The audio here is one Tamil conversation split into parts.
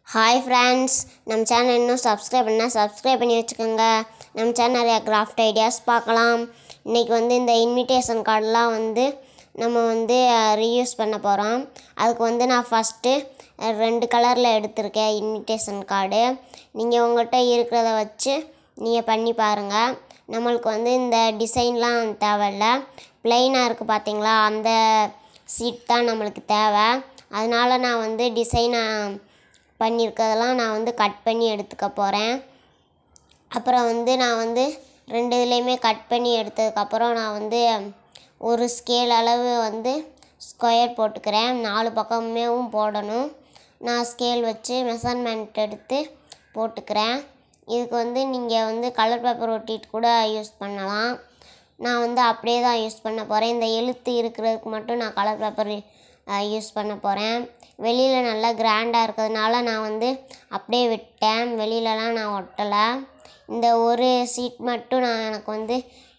ஹாய் ஃப்ரெண்ட்ஸ் நம்ம சேனல் இன்னும் சப்ஸ்கிரைப் பண்ணால் சப்ஸ்கிரைப் பண்ணி வச்சுக்கோங்க நம்ம சேனல் நிறையா கிராஃப்ட் ஐடியாஸ் பார்க்கலாம் இன்றைக்கி வந்து இந்த இன்விடேஷன் கார்டெலாம் வந்து நம்ம வந்து ரீயூஸ் பண்ண போகிறோம் அதுக்கு வந்து நான் ஃபஸ்ட்டு ரெண்டு கலரில் எடுத்திருக்கேன் இன்விடேஷன் கார்டு நீங்கள் உங்கள்கிட்ட இருக்கிறத வச்சு நீங்கள் பண்ணி பாருங்கள் நம்மளுக்கு வந்து இந்த டிசைன்லாம் தேவையில்ல ப்ளைனாக இருக்குது பார்த்தீங்களா அந்த சீட் தான் நம்மளுக்கு தேவை அதனால் நான் வந்து டிசைனை பண்ணியிருக்கிறதெல்லாம் நான் வந்து கட் பண்ணி எடுத்துக்க போகிறேன் அப்புறம் வந்து நான் வந்து ரெண்டு இதுலேயுமே கட் பண்ணி எடுத்ததுக்கப்புறம் நான் வந்து ஒரு ஸ்கேல் அளவு வந்து ஸ்கொயர் போட்டுக்கிறேன் நாலு பக்கமுமேவும் போடணும் நான் ஸ்கேல் வச்சு மெஷர்மெண்ட் எடுத்து போட்டுக்கிறேன் இதுக்கு வந்து நீங்கள் வந்து கலர் பேப்பர் ஒட்டிட்டு கூட யூஸ் பண்ணலாம் நான் வந்து அப்படியே தான் யூஸ் பண்ண போகிறேன் இந்த எழுத்து இருக்கிறதுக்கு மட்டும் நான் கலர் பேப்பர் யூஸ் பண்ண போகிறேன் வெளியில் நல்லா கிராண்டாக இருக்கிறதுனால நான் வந்து அப்படியே விட்டேன் வெளியிலலாம் நான் ஒட்டலை இந்த ஒரு சீட் மட்டும் நான் எனக்கு வந்து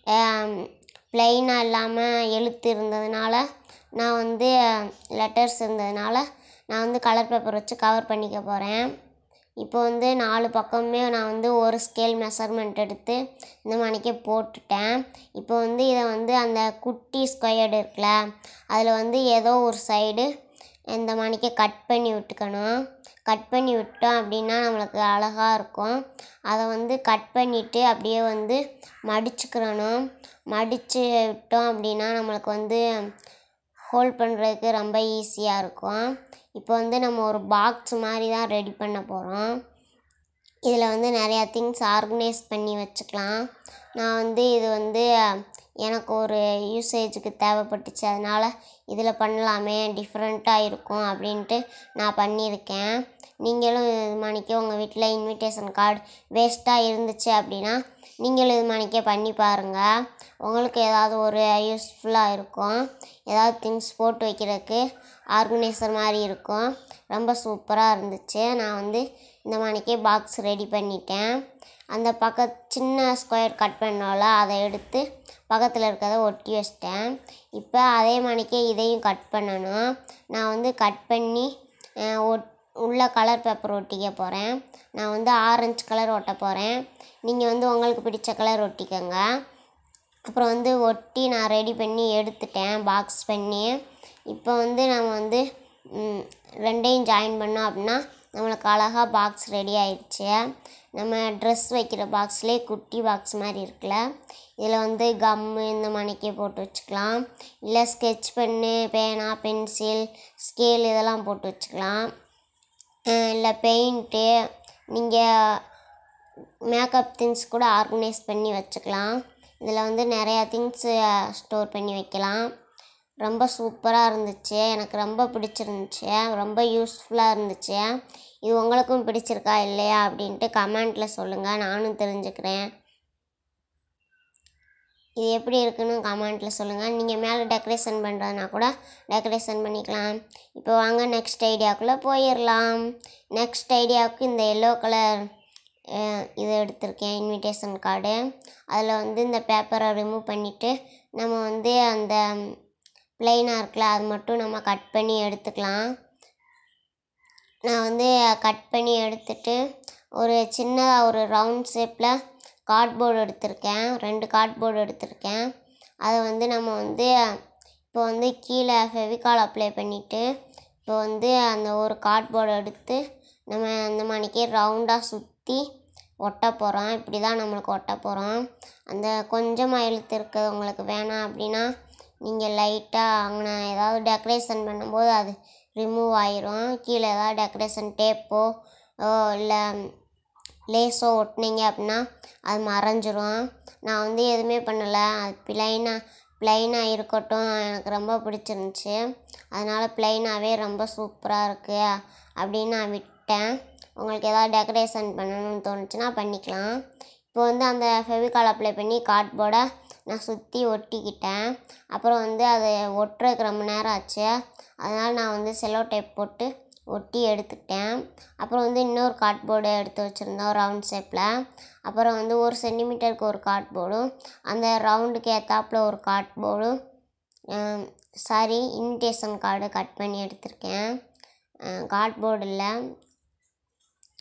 ப்ளைனாக இல்லாமல் எழுத்து இருந்ததுனால நான் வந்து லெட்டர்ஸ் இருந்ததுனால நான் வந்து கலர் பேப்பர் வச்சு கவர் பண்ணிக்க போகிறேன் இப்போ வந்து நாலு பக்கமுமே நான் வந்து ஒரு ஸ்கேல் மெஷர்மெண்ட் எடுத்து இந்த மணிக்கே போட்டுட்டேன் இப்போ வந்து இதை வந்து அந்த குட்டி ஸ்கொயர்டு இருக்குல்ல அதில் வந்து ஏதோ ஒரு சைடு இந்த மணிக்கே கட் பண்ணி விட்டுக்கணும் கட் பண்ணி விட்டோம் அப்படின்னா நம்மளுக்கு அழகாக இருக்கும் அதை வந்து கட் பண்ணிவிட்டு அப்படியே வந்து மடிச்சுக்கிறணும் மடித்து விட்டோம் அப்படின்னா நம்மளுக்கு வந்து ஹோல்ட் பண்ணுறதுக்கு ரொம்ப ஈஸியாக இருக்கும் இப்போ வந்து நம்ம ஒரு பாக்ஸ் மாதிரி தான் ரெடி பண்ண போகிறோம் இதில் வந்து நிறையா திங்ஸ் ஆர்கனைஸ் பண்ணி வச்சுக்கலாம் நான் வந்து இது வந்து எனக்கு ஒரு யூசேஜுக்கு தேவைப்பட்டுச்சு அதனால் இதில் பண்ணலாமே டிஃப்ரெண்ட்டாக இருக்கும் அப்படின்ட்டு நான் பண்ணியிருக்கேன் நீங்களும் இது மணிக்கே உங்கள் வீட்டில் இன்விடேஷன் கார்டு வேஸ்ட்டாக இருந்துச்சு அப்படின்னா நீங்களும் இது மணிக்கே பண்ணி பாருங்கள் உங்களுக்கு ஏதாவது ஒரு யூஸ்ஃபுல்லாக இருக்கும் ஏதாவது திங்ஸ் போட்டு வைக்கிறதுக்கு ஆர்கனைசர் மாதிரி இருக்கும் ரொம்ப சூப்பராக இருந்துச்சு நான் வந்து இந்த மணிக்கே பாக்ஸ் ரெடி பண்ணிட்டேன் அந்த பக்க சின்ன ஸ்கொயர் கட் பண்ணோம்ல அதை எடுத்து பக்கத்தில் இருக்கிறத ஒட்டி வச்சிட்டேன் இப்போ அதே மணிக்கே இதையும் கட் பண்ணணும் நான் வந்து கட் பண்ணி ஒட் உள்ள கலர் பேப்பர் ஒட்டிக்க போகிறேன் நான் வந்து ஆரஞ்சு கலர் ஒட்ட போகிறேன் நீங்கள் வந்து உங்களுக்கு பிடிச்ச கலர் ஒட்டிக்கோங்க அப்புறம் வந்து ஒட்டி நான் ரெடி பண்ணி எடுத்துட்டேன் பாக்ஸ் பண்ணி இப்போ வந்து நம்ம வந்து ரெண்டையும் ஜாயின் பண்ணோம் அப்படின்னா நம்மளுக்கு அழகாக பாக்ஸ் ரெடி ஆயிடுச்சு நம்ம ட்ரெஸ் வைக்கிற பாக்ஸ்லேயே குட்டி பாக்ஸ் மாதிரி இருக்குல்ல இதில் வந்து கம்மு இந்த மணிக்கே போட்டு வச்சுக்கலாம் இல்லை ஸ்கெட்ச் பென்னு பேனா பென்சில் ஸ்கேல் இதெல்லாம் போட்டு வச்சுக்கலாம் இல்லை பெயிண்ட்டு நீங்கள் மேக்கப் திங்ஸ் கூட ஆர்கனைஸ் பண்ணி வச்சுக்கலாம் இதில் வந்து நிறையா திங்ஸு ஸ்டோர் பண்ணி வைக்கலாம் ரொம்ப சூப்பராக இருந்துச்சு எனக்கு ரொம்ப பிடிச்சிருந்துச்சு ரொம்ப யூஸ்ஃபுல்லாக இருந்துச்சு இது உங்களுக்கும் பிடிச்சிருக்கா இல்லையா அப்படின்ட்டு கமெண்ட்டில் சொல்லுங்கள் நானும் தெரிஞ்சுக்கிறேன் இது எப்படி இருக்குன்னு கமெண்ட்டில் சொல்லுங்கள் நீங்கள் மேலே டெக்கரேஷன் பண்ணுறதுனா கூட டெக்கரேஷன் பண்ணிக்கலாம் இப்போ வாங்க நெக்ஸ்ட் ஐடியாவுக்குள்ளே போயிடலாம் நெக்ஸ்ட் ஐடியாவுக்கு இந்த எல்லோ கலர் இது எடுத்திருக்கேன் இன்விடேஷன் கார்டு அதில் வந்து இந்த பேப்பரை ரிமூவ் பண்ணிவிட்டு நம்ம வந்து அந்த ப்ளைனாக இருக்குல்ல அது மட்டும் நம்ம கட் பண்ணி எடுத்துக்கலாம் நான் வந்து கட் பண்ணி எடுத்துட்டு ஒரு சின்னதாக ஒரு ரவுண்ட் ஷேப்பில் கார்ட்போர்டு எடுத்திருக்கேன் ரெண்டு கார்ட்போர்டு எடுத்திருக்கேன் அதை வந்து நம்ம வந்து இப்போ வந்து கீழே ஃபெவிகால் அப்ளை பண்ணிவிட்டு இப்போ வந்து அந்த ஒரு கார்ட்போர்டை எடுத்து நம்ம அந்த மணிக்கே ரவுண்டாக சுற்றி ஒட்ட போகிறோம் இப்படி தான் நம்மளுக்கு ஒட்ட போகிறோம் அந்த கொஞ்சமாக எழுத்து இருக்கிறது உங்களுக்கு வேணாம் அப்படின்னா நீங்கள் லைட்டாக அங்கே ஏதாவது டெக்கரேஷன் பண்ணும்போது அது ரிமூவ் ஆயிரும் கீழே ஏதாவது டெக்கரேஷன் டேப்போ இல்லை லேஸோ ஒட்டினீங்க அப்படின்னா அது மறைஞ்சிரும் நான் வந்து எதுவுமே பண்ணலை அது ப்ளைனாக ப்ளைனாக இருக்கட்டும் எனக்கு ரொம்ப பிடிச்சிருந்துச்சி அதனால் ப்ளைனாகவே ரொம்ப சூப்பராக இருக்குது அப்படின்னு நான் விட்டேன் உங்களுக்கு ஏதாவது டெக்கரேஷன் பண்ணணும்னு தோணுச்சுன்னா பண்ணிக்கலாம் இப்போ வந்து அந்த ஃபெவிகால் அப்ளை பண்ணி கார்ட்போர்டை நான் சுற்றி ஒட்டிக்கிட்டேன் அப்புறம் வந்து அது ஒட்டுறதுக்கு ரொம்ப நேரம் ஆச்சு அதனால் நான் வந்து செல்லோ டேப் போட்டு ஒட்டி எடுத்துக்கிட்டேன் அப்புறம் வந்து இன்னொரு கார்ட்போர்டு எடுத்து வச்சுருந்தோம் ரவுண்ட் ஷேப்பில் அப்புறம் வந்து ஒரு சென்டிமீட்டருக்கு ஒரு கார்ட்போர்டும் அந்த ரவுண்டுக்கு ஏற்றாப்புல ஒரு கார்ட்போர்டும் சாரி இன்விடேஷன் கார்டு கட் பண்ணி எடுத்திருக்கேன் கார்ட்போர்டு இல்லை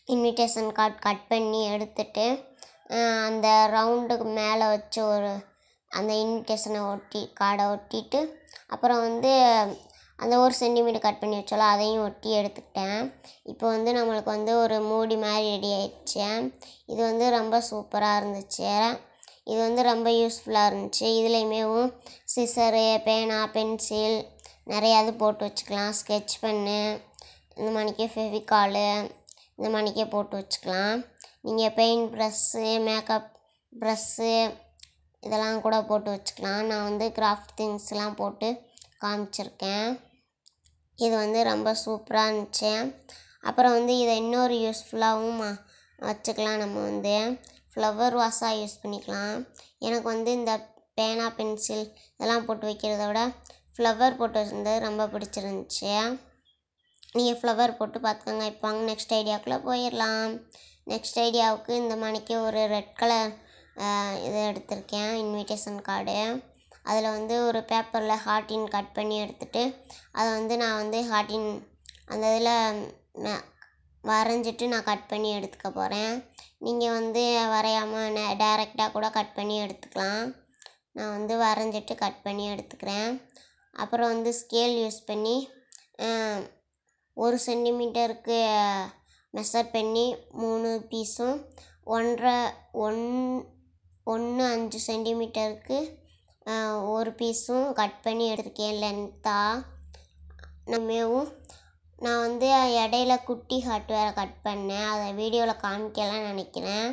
இன்விடேஷன் கார்டு கட் பண்ணி எடுத்துட்டு அஹ், அந்த ரவுண்டுக்கு மேலே வச்சு ஒரு அந்த இன்விடேஷனை ஒட்டி கார்டை ஒட்டிட்டு அப்புறம் வந்து அந்த ஒரு சென்டிமீட்டர் கட் பண்ணி வச்சோல அதையும் ஒட்டி எடுத்துக்கிட்டேன் இப்போ வந்து நம்மளுக்கு வந்து ஒரு மூடி மாதிரி ரெடி ஆயிடுச்சு இது வந்து ரொம்ப சூப்பராக இருந்துச்சு இது வந்து ரொம்ப யூஸ்ஃபுல்லாக இருந்துச்சு இதுலேயுமேவும் சிசரு பேனா பென்சில் நிறையா இது போட்டு வச்சுக்கலாம் ஸ்கெட்ச் பென்னு இந்த மாதிரிக்கே ஃபெவிகாலு இந்த மாதிரிக்கே போட்டு வச்சுக்கலாம் நீங்கள் பெயிண்ட் ப்ரஷ்ஷு மேக்கப் ப்ரஷ்ஷு இதெல்லாம் கூட போட்டு வச்சுக்கலாம் நான் வந்து கிராஃப்ட் திங்ஸ்லாம் போட்டு காமிச்சிருக்கேன் இது வந்து ரொம்ப சூப்பராக இருந்துச்சு அப்புறம் வந்து இதை இன்னொரு யூஸ்ஃபுல்லாகவும் வச்சுக்கலாம் நம்ம வந்து ஃப்ளவர் வாஷாக யூஸ் பண்ணிக்கலாம் எனக்கு வந்து இந்த பேனா பென்சில் இதெல்லாம் போட்டு வைக்கிறத விட ஃப்ளவர் போட்டு வச்சிருந்தது ரொம்ப பிடிச்சிருந்துச்சு நீங்கள் ஃப்ளவர் போட்டு பார்த்துக்கோங்க இப்போ வாங்க நெக்ஸ்ட் ஐடியாக்குள்ளே போயிடலாம் நெக்ஸ்ட் ஐடியாவுக்கு இந்த மணிக்கு ஒரு ரெட் கலர் இது எடுத்திருக்கேன் இன்விடேஷன் கார்டு அதில் வந்து ஒரு பேப்பரில் ஹார்ட்டின் கட் பண்ணி எடுத்துட்டு அதை வந்து நான் வந்து ஹார்ட்டின் அந்த இதில் வரைஞ்சிட்டு நான் கட் பண்ணி எடுத்துக்க போகிறேன் நீங்கள் வந்து வரையாமல் டைரெக்டாக கூட கட் பண்ணி எடுத்துக்கலாம் நான் வந்து வரைஞ்சிட்டு கட் பண்ணி எடுத்துக்கிறேன் அப்புறம் வந்து ஸ்கேல் யூஸ் பண்ணி அஹ், ஒரு சென்டிமீட்டருக்கு மெஷர் பண்ணி மூணு பீஸும் ஒன்றரை ஒன் ஒன்று அஞ்சு சென்டிமீட்டருக்கு ஒரு பீஸும் கட் பண்ணி எடுத்திருக்கேன் லென்த்தாக நம்மவும் நான் வந்து இடையில குட்டி ஹார்ட் வேறு கட் பண்ணேன் அதை வீடியோவில் காமிக்கலாம் நினைக்கிறேன்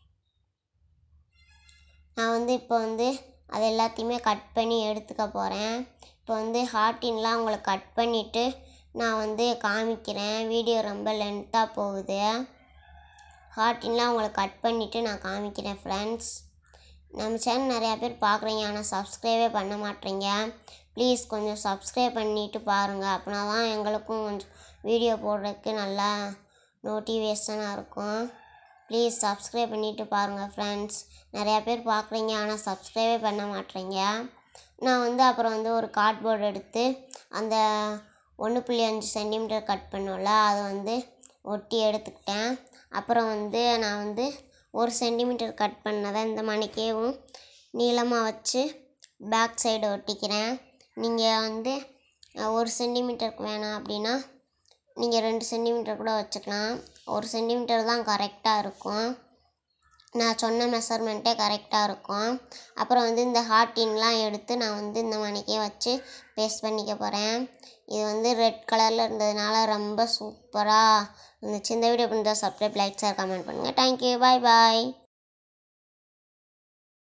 நான் வந்து இப்போ வந்து அது எல்லாத்தையுமே கட் பண்ணி எடுத்துக்க போகிறேன் இப்போ வந்து ஹார்ட்டின்லாம் உங்களுக்கு கட் பண்ணிவிட்டு நான் வந்து காமிக்கிறேன் வீடியோ ரொம்ப லென்த்தாக போகுது ஹார்ட்டின்லாம் உங்களுக்கு கட் பண்ணிவிட்டு நான் காமிக்கிறேன் ஃப்ரெண்ட்ஸ் நம்ம சேனல் நிறையா பேர் பார்க்குறீங்க ஆனால் சப்ஸ்கிரைபே பண்ண மாட்டேறீங்க ப்ளீஸ் கொஞ்சம் சப்ஸ்கிரைப் பண்ணிவிட்டு பாருங்கள் அப்படின்னா தான் எங்களுக்கும் கொஞ்சம் வீடியோ போடுறதுக்கு நல்லா நோட்டிவேஷனாக இருக்கும் ப்ளீஸ் சப்ஸ்கிரைப் பண்ணிவிட்டு பாருங்கள் ஃப்ரெண்ட்ஸ் நிறையா பேர் பார்க்குறீங்க ஆனால் சப்ஸ்கிரைபே பண்ண மாட்டேறீங்க நான் வந்து அப்புறம் வந்து ஒரு கார்ட்போர்டு எடுத்து அந்த ஒன்று புள்ளி அஞ்சு சென்டிமீட்டர் கட் பண்ணோம்ல அதை வந்து ஒட்டி எடுத்துக்கிட்டேன் அப்புறம் வந்து நான் வந்து ஒரு சென்டிமீட்டர் கட் பண்ணதை இந்த மணிக்கேவும் நீளமாக வச்சு பேக் சைடு ஒட்டிக்கிறேன் நீங்கள் வந்து அஹ், ஒரு சென்டிமீட்டருக்கு வேணாம் அப்படின்னா நீங்கள் ரெண்டு சென்டிமீட்டர் கூட வச்சுக்கலாம் ஒரு சென்டிமீட்டர் தான் கரெக்டாக இருக்கும் நான் சொன்ன மெஷர்மெண்ட்டே கரெக்டாக இருக்கும் அப்புறம் வந்து இந்த ஹார்ட்டின்லாம் எடுத்து நான் வந்து இந்த மணிக்கே வச்சு பேஸ்ட் பண்ணிக்க போகிறேன் இது வந்து ரெட் கலரில் இருந்ததுனால ரொம்ப சூப்பராக இருந்துச்சு இந்த வீடியோ பிடிச்சா சப்ஸ்கிரைப் லைக் ஷேர் கமெண்ட் பண்ணுங்கள் தேங்க்யூ பாய் பாய்